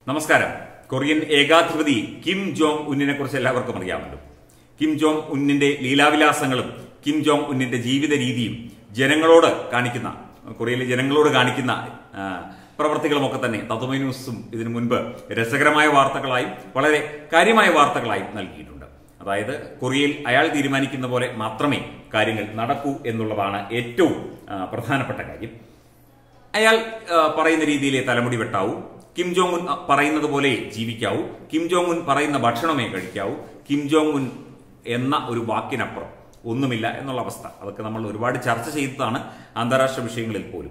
നമസ്കാരം കൊറിയൻ ഏകാധിപതി Kim Jong ഉന്നിനെ കുറിച്ച് എല്ലാവർക്കും അറിയാമല്ലോ കിം ജോങ് ഉന്നിന്റെ ലീലാവിലാസങ്ങളും കിം ജോങ് ഉന്നിന്റെ ജീവിത രീതിയും ജനങ്ങളോട് കാണിക്കുന്ന കൊറിയയിലെ ജനങ്ങളോട് കാണിക്കുന്ന ആ, പ്രവർത്തികളുമൊക്കെ തന്നെ തത്വമൈ ന്യൂസും ഇതിനു മുൻപ് രസകരമായ വാർത്തകളായും വളരെ കാര്യമായ വാർത്തകളായും നൽകിയിട്ടുണ്ട് അതായത് കൊറിയയിൽ അയാൾ തീരുമാനിക്കുന്ന പോലെ മാത്രമേ കാര്യങ്ങൾ നടക്കൂ എന്നുള്ളതാണ് ഏറ്റവും ആ, പ്രധാനപ്പെട്ട കാര്യം അയാൾ ആ, പറയുന്ന രീതിയിലെ തലമുടി വെട്ടാവൂ കിം ജോങ് ഉൻ പറയുന്നത് പോലെ ജീവിക്കാവൂ കിം ജോങ് ഉൻ പറയുന്ന ഭക്ഷണമേ കഴിക്കാവൂ കിം ജോങ് ഉൻ എന്ന ഒരു വാക്കിനപ്പുറം ഒന്നുമില്ല എന്നുള്ള അവസ്ഥ അതൊക്കെ നമ്മൾ ഒരുപാട് ചർച്ച ചെയ്തതാണ് അന്താരാഷ്ട്ര വിഷയങ്ങളിൽ പോലും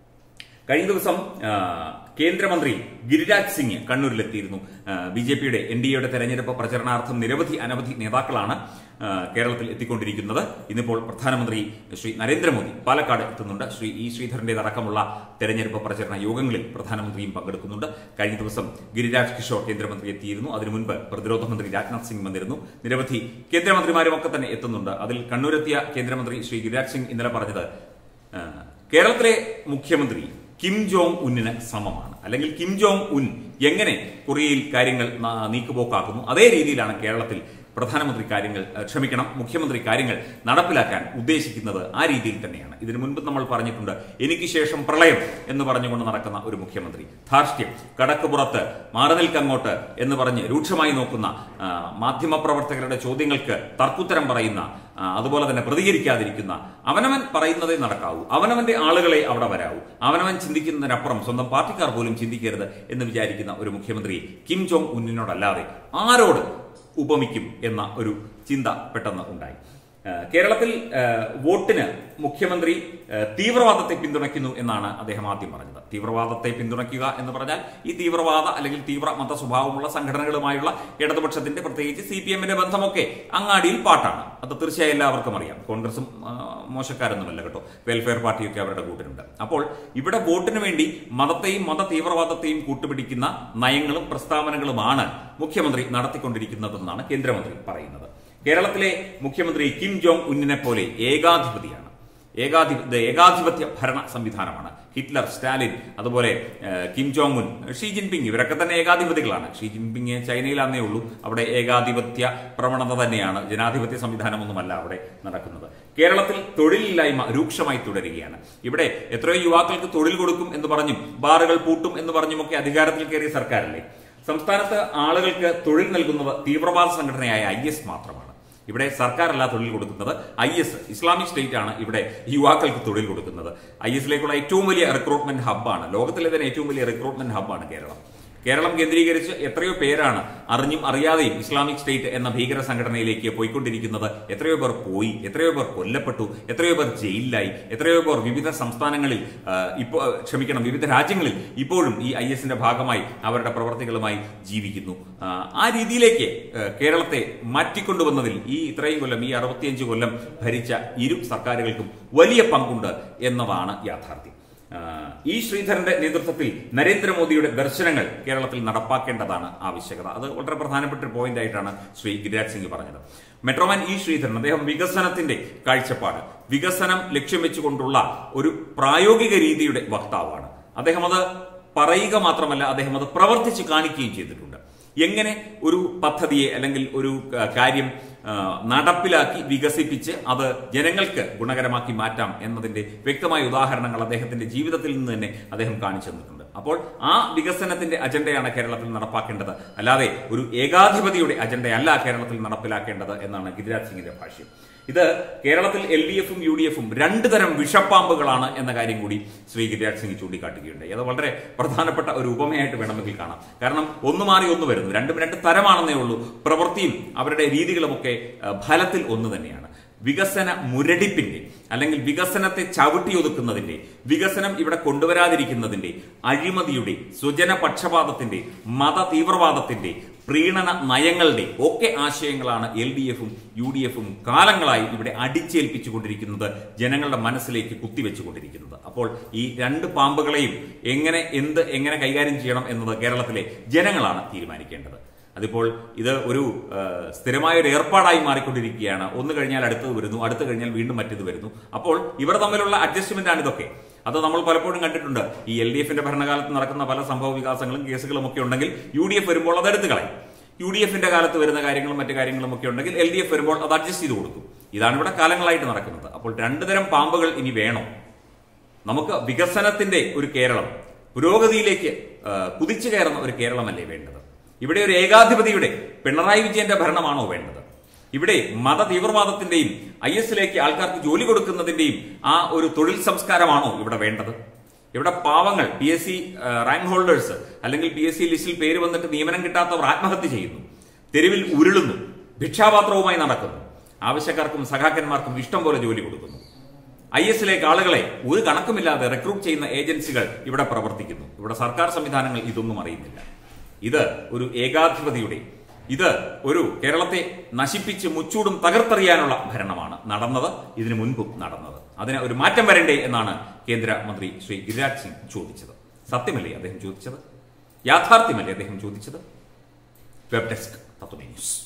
കഴിഞ്ഞ ദിവസം ആ, കേന്ദ്രമന്ത്രി ഗിരിരാജ് സിംഗ് കണ്ണൂരിലെത്തിയിരുന്നു ബി ജെ പിയുടെ എൻ ഡി എയുടെ തെരഞ്ഞെടുപ്പ് പ്രചരണാർത്ഥം നിരവധി അനവധി നേതാക്കളാണ് ആ, കേരളത്തിൽ എത്തിക്കൊണ്ടിരിക്കുന്നത് ഇന്നിപ്പോൾ പ്രധാനമന്ത്രി ശ്രീ നരേന്ദ്രമോദി പാലക്കാട് എത്തുന്നുണ്ട് ശ്രീ ഇ ശ്രീധരന്റേതടക്കമുള്ള തെരഞ്ഞെടുപ്പ് പ്രചരണ യോഗങ്ങളിൽ പ്രധാനമന്ത്രിയും പങ്കെടുക്കുന്നുണ്ട് കഴിഞ്ഞ ദിവസം ഗിരിരാജ് കിഷോർ കേന്ദ്രമന്ത്രി എത്തിയിരുന്നു അതിനു മുൻപ് പ്രതിരോധ മന്ത്രി രാജ്നാഥ് സിംഗ് വന്നിരുന്നു നിരവധി കേന്ദ്രമന്ത്രിമാരും ഒക്കെ തന്നെ എത്തുന്നുണ്ട് അതിൽ കണ്ണൂരെത്തിയ കേന്ദ്രമന്ത്രി ശ്രീ ഗിരിരാജ് സിംഗ് ഇന്നലെ പറഞ്ഞത് ആ, കേരളത്തിലെ മുഖ്യമന്ത്രി കിം ജോങ് ഉന്നിന് സമമാണ് അല്ലെങ്കിൽ കിം ജോങ് ഉൻ എങ്ങനെ കൊറിയയിൽ കാര്യങ്ങൾ ന- നീക്കുപോക്കാക്കുന്നു അതേ രീതിയിലാണ് കേരളത്തിൽ പ്രധാനമന്ത്രി കാര്യങ്ങൾ ഏഹ്, ക്ഷമിക്കണം മുഖ്യമന്ത്രി കാര്യങ്ങൾ നടപ്പിലാക്കാൻ ഉദ്ദേശിക്കുന്നത് ആ രീതിയിൽ തന്നെയാണ് ഇതിനു മുൻപ് നമ്മൾ പറഞ്ഞിട്ടുണ്ട് എനിക്ക് ശേഷം പ്രളയം എന്ന് പറഞ്ഞുകൊണ്ട് നടക്കുന്ന ഒരു മുഖ്യമന്ത്രി ധാർഷ്ട്യം കടക്കുപുറത്ത് മാറി നിൽക്കങ്ങോട്ട് എന്ന് പറഞ്ഞ് രൂക്ഷമായി നോക്കുന്ന ആ, മാധ്യമപ്രവർത്തകരുടെ ചോദ്യങ്ങൾക്ക് തർക്കുത്തരം പറയുന്ന ആ, അതുപോലെ തന്നെ പ്രതികരിക്കാതിരിക്കുന്ന അവനവൻ പറയുന്നതേ നടക്കാവൂ അവനവന്റെ ആളുകളെ അവിടെ വരാവൂ അവനവൻ ചിന്തിക്കുന്നതിനപ്പുറം സ്വന്തം പാർട്ടിക്കാർ പോലും ചിന്തിക്കരുത് എന്ന് വിചാരിക്കുന്ന ഒരു മുഖ്യമന്ത്രി കിം ജോങ് ഉന്നിനോടല്ലാതെ ആരോട് ഉപമിക്കും എന്ന ഒരു ചിന്ത പെട്ടെന്ന് ഉണ്ടായി ആ, കേരളത്തിൽ ആ, വോട്ടിന് മുഖ്യമന്ത്രി ആ, തീവ്രവാദത്തെ പിന്തുണയ്ക്കുന്നു എന്നാണ് അദ്ദേഹം ആദ്യം പറഞ്ഞത് തീവ്രവാദത്തെ പിന്തുണയ്ക്കുക എന്ന് പറഞ്ഞാൽ ഈ തീവ്രവാദ അല്ലെങ്കിൽ തീവ്ര മത സ്വഭാവമുള്ള സംഘടനകളുമായുള്ള ഇടതുപക്ഷത്തിന്റെ പ്രത്യേകിച്ച് സി പി എമ്മിന്റെ ബന്ധമൊക്കെ അങ്ങാടിയിൽ പാട്ടാണ് അത് തീർച്ചയായും എല്ലാവർക്കും അറിയാം കോൺഗ്രസും ആ, മോശക്കാരൊന്നുമല്ല കേട്ടോ വെൽഫെയർ പാർട്ടിയൊക്കെ അവരുടെ കൂട്ടിനുണ്ട് അപ്പോൾ ഇവിടെ വോട്ടിന് വേണ്ടി മതത്തെയും മത തീവ്രവാദത്തെയും കൂട്ടുപിടിക്കുന്ന നയങ്ങളും പ്രസ്താവനകളുമാണ് മുഖ്യമന്ത്രി നടത്തിക്കൊണ്ടിരിക്കുന്നതെന്നാണ് കേന്ദ്രമന്ത്രി പറയുന്നത് കേരളത്തിലെ മുഖ്യമന്ത്രി കിം ജോങ് ഉന്നിനെ പോലെ ഏകാധിപതിയാണ് ഏകാധി ഇത് ഏകാധിപത്യ ഭരണ സംവിധാനമാണ് ഹിറ്റ്ലർ സ്റ്റാലിൻ അതുപോലെ ഏഹ്, Kim Jong Un Xi Jinping ഇവരൊക്കെ തന്നെ ഏകാധിപതികളാണ് ഷീ ജിൻപിങ് ചൈനയിലാന്നേ ഉള്ളൂ അവിടെ ഏകാധിപത്യ പ്രവണത തന്നെയാണ് ജനാധിപത്യ സംവിധാനമൊന്നുമല്ല അവിടെ നടക്കുന്നത് കേരളത്തിൽ തൊഴിലില്ലായ്മ രൂക്ഷമായി തുടരുകയാണ് ഇവിടെ എത്രയോ യുവാക്കൾക്ക് തൊഴിൽ കൊടുക്കും എന്ന് പറഞ്ഞും ബാറുകൾ പൂട്ടും എന്ന് പറഞ്ഞുമൊക്കെ അധികാരത്തിൽ കയറിയ സർക്കാരല്ലേ സംസ്ഥാനത്ത് ആളുകൾക്ക് തൊഴിൽ നൽകുന്നത് തീവ്രവാദ സംഘടനയായ ഐ എസ് മാത്രമാണ് ഇവിടെ സർക്കാരല്ല തൊഴിൽ കൊടുക്കുന്നത് ഐ എസ് ഇസ്ലാമിക് സ്റ്റേറ്റ് ആണ് ഇവിടെ യുവാക്കൾക്ക് തൊഴിൽ കൊടുക്കുന്നത് ഐ എസിലേക്കുള്ള ഏറ്റവും വലിയ റിക്രൂട്ട്മെന്റ് ഹബ്ബാണ് ലോകത്തിലെ തന്നെ ഏറ്റവും വലിയ റിക്രൂട്ട്മെന്റ് ഹബ്ബാണ് കേരളം കേരളം കേന്ദ്രീകരിച്ച് എത്രയോ പേരാണ് അറിഞ്ഞും അറിയാതെയും ഇസ്ലാമിക് സ്റ്റേറ്റ് എന്ന ഭീകര സംഘടനയിലേക്ക് പോയിക്കൊണ്ടിരിക്കുന്നത് എത്രയോ പേർ പോയി എത്രയോ പേർ കൊല്ലപ്പെട്ടു എത്രയോ പേർ ജയിലിലായി എത്രയോ പേർ വിവിധ സംസ്ഥാനങ്ങളിൽ ആ, ഇപ്പോ ക്ഷമിക്കണം വിവിധ രാജ്യങ്ങളിൽ ഇപ്പോഴും ഈ ഐ എസിന്റെ ഭാഗമായി അവരുടെ പ്രവർത്തികളുമായി ജീവിക്കുന്നു ആ, ആ രീതിയിലേക്ക് ആ, കേരളത്തെ മാറ്റിക്കൊണ്ടുവന്നതിൽ ഈ ഇത്രയും കൊല്ലം ഈ അറുപത്തിയഞ്ച് കൊല്ലം ഭരിച്ച ഇരു സർക്കാരുകൾക്കും വലിയ പങ്കുണ്ട് എന്നതാണ് യാഥാർത്ഥ്യം ആ, ഇ ശ്രീധരന്റെ നേതൃത്വത്തിൽ നരേന്ദ്രമോദിയുടെ ദർശനങ്ങൾ കേരളത്തിൽ നടപ്പാക്കേണ്ടതാണ് ആവശ്യകത അത് വളരെ പ്രധാനപ്പെട്ട ഒരു പോയിന്റ് ആയിട്ടാണ് ശ്രീ ഗിരിരാജ് സിംഗ് പറഞ്ഞത് മെട്രോമാൻ ഇ ശ്രീധരൻ അദ്ദേഹം വികസനത്തിന്റെ കാഴ്ചപ്പാട് വികസനം ലക്ഷ്യം വെച്ചുകൊണ്ടുള്ള ഒരു പ്രായോഗിക രീതിയുടെ വക്താവാണ് അദ്ദേഹം അത് പറയുക മാത്രമല്ല അദ്ദേഹം അത് പ്രവർത്തിച്ച് കാണിക്കുകയും ചെയ്തിട്ടുണ്ട് എങ്ങനെ ഒരു പദ്ധതിയെ അല്ലെങ്കിൽ ഒരു ആ, കാര്യം ആ, നടപ്പിലാക്കി വികസിപ്പിച്ച് അത് ജനങ്ങൾക്ക് ഗുണകരമാക്കി മാറ്റാം എന്നതിന്റെ വ്യക്തമായ ഉദാഹരണങ്ങൾ അദ്ദേഹത്തിന്റെ ജീവിതത്തിൽ നിന്ന് തന്നെ അദ്ദേഹം കാണിച്ചു തന്നിട്ടുണ്ട് അപ്പോൾ ആ വികസനത്തിന്റെ അജണ്ടയാണ് കേരളത്തിൽ നടപ്പാക്കേണ്ടത് അല്ലാതെ ഒരു ഏകാധിപതിയുടെ അജണ്ടയല്ല കേരളത്തിൽ നടപ്പിലാക്കേണ്ടത് എന്നാണ് ഗിരിരാജ് സിംഗിന്റെ ഭാഷ്യം ഇത് കേരളത്തിൽ എൽ ഡി എഫും യു ഡി എഫും രണ്ടു തരം വിഷപ്പാമ്പുകളാണ് എന്ന കാര്യം കൂടി ശ്രീ ഗിരിരാജ് സിംഗ് ചൂണ്ടിക്കാട്ടുകയുണ്ടായി അത് വളരെ പ്രധാനപ്പെട്ട ഒരു ഉപമയായിട്ട് വേണമെങ്കിൽ കാണാം കാരണം ഒന്ന് മാറി ഒന്ന് വരുന്നു രണ്ടും രണ്ട് തരമാണെന്നേ ഉള്ളൂ പ്രവൃത്തിയും അവരുടെ രീതികളുമൊക്കെ ആ, ഫലത്തിൽ ഒന്ന് തന്നെയാണ് വികസന മുരടിപ്പിന്റെ അല്ലെങ്കിൽ വികസനത്തെ ചവിട്ടിയൊതുക്കുന്നതിന്റെ വികസനം ഇവിടെ കൊണ്ടുവരാതിരിക്കുന്നതിന്റെ അഴിമതിയുടെ സ്വജനപക്ഷപാതത്തിന്റെ മത തീവ്രവാദത്തിന്റെ പ്രീണന നയങ്ങളുടെ ഒക്കെ ആശയങ്ങളാണ് എൽ ഡി എഫും യു ഡി എഫും കാലങ്ങളായി ഇവിടെ അടിച്ചേൽപ്പിച്ചുകൊണ്ടിരിക്കുന്നത് ജനങ്ങളുടെ മനസ്സിലേക്ക് കുത്തിവെച്ചുകൊണ്ടിരിക്കുന്നത് അപ്പോൾ ഈ രണ്ട് പാമ്പുകളെയും എങ്ങനെ എന്ത് എങ്ങനെ കൈകാര്യം ചെയ്യണം എന്നത് കേരളത്തിലെ ജനങ്ങളാണ് തീരുമാനിക്കേണ്ടത് അതിപ്പോൾ ഇത് ഒരു ആ, സ്ഥിരമായ ഒരു ഏർപ്പാടായി മാറിക്കൊണ്ടിരിക്കുകയാണ് ഒന്ന് കഴിഞ്ഞാൽ അടുത്തത് വരുന്നു അടുത്ത് കഴിഞ്ഞാൽ വീണ്ടും മറ്റേത് വരുന്നു അപ്പോൾ ഇവർ തമ്മിലുള്ള അഡ്ജസ്റ്റ്മെന്റ് ആണ് ഇതൊക്കെ അത് നമ്മൾ പലപ്പോഴും കണ്ടിട്ടുണ്ട് ഈ എൽ ഡി എഫിന്റെ ഭരണകാലത്ത് നടക്കുന്ന പല സംഭവ വികാസങ്ങളും കേസുകളും ഒക്കെ ഉണ്ടെങ്കിൽ യു ഡി എഫ് വരുമ്പോൾ അത് എടുത്തു കളയും യു ഡി എഫിന്റെ കാലത്ത് വരുന്ന കാര്യങ്ങളും മറ്റു കാര്യങ്ങളും ഒക്കെ ഉണ്ടെങ്കിൽ എൽ ഡി എഫ് വരുമ്പോൾ അത് അഡ്ജസ്റ്റ് ചെയ്ത് കൊടുക്കും ഇതാണ് ഇവിടെ കാലങ്ങളായിട്ട് നടക്കുന്നത് അപ്പോൾ രണ്ടു തരം പാമ്പുകൾ ഇനി വേണോ നമുക്ക് വികസനത്തിന്റെ ഒരു കേരളം പുരോഗതിയിലേക്ക് ആ, കുതിച്ചു കയറുന്ന ഒരു കേരളമല്ലേ വേണ്ടത് ഇവിടെ ഒരു ഏകാധിപതിയുടെ പിണറായി വിജയന്റെ ഭരണമാണോ വേണ്ടത് ഇവിടെ മത തീവ്രവാദത്തിന്റെയും ഐ എസിലേക്ക് ആൾക്കാർക്ക് ജോലി കൊടുക്കുന്നതിന്റെയും ആ ഒരു തൊഴിൽ സംസ്കാരമാണോ ഇവിടെ വേണ്ടത് ഇവിടെ പാവങ്ങൾ P S C rank holders അല്ലെങ്കിൽ പി എസ് സി ലിസ്റ്റിൽ പേര് വന്നിട്ട് നിയമനം കിട്ടാത്തവർ ആത്മഹത്യ ചെയ്യുന്നു തെരുവിൽ ഉരുളുന്നു ഭിക്ഷാപാത്രവുമായി നടക്കുന്നു ആവശ്യക്കാർക്കും സഖാക്കന്മാർക്കും ഇഷ്ടം പോലെ ജോലി കൊടുക്കുന്നു ഐ എസിലേക്ക് ആളുകളെ ഒരു കണക്കുമില്ലാതെ റിക്രൂട്ട് ചെയ്യുന്ന ഏജൻസികൾ ഇവിടെ പ്രവർത്തിക്കുന്നു ഇവിടെ സർക്കാർ സംവിധാനങ്ങൾ ഇതൊന്നും അറിയുന്നില്ല ഇത് ഒരു ഏകാധിപതിയുടെ ഇത് ഒരു കേരളത്തെ നശിപ്പിച്ച് മുച്ചൂടും തകർത്തെറിയാനുള്ള ഭരണമാണ് നടന്നത് ഇതിനു മുൻപും നടന്നത് അതിന് ഒരു മാറ്റം വരണ്ടേ എന്നാണ് കേന്ദ്രമന്ത്രി ശ്രീ ഗിരിരാജ് സിംഗ് ചോദിച്ചത് സത്യമല്ലേ അദ്ദേഹം ചോദിച്ചത് യാഥാർത്ഥ്യമല്ലേ അദ്ദേഹം ചോദിച്ചത് വെബ് ഡെസ്ക് തത്വമേ ന്യൂസ്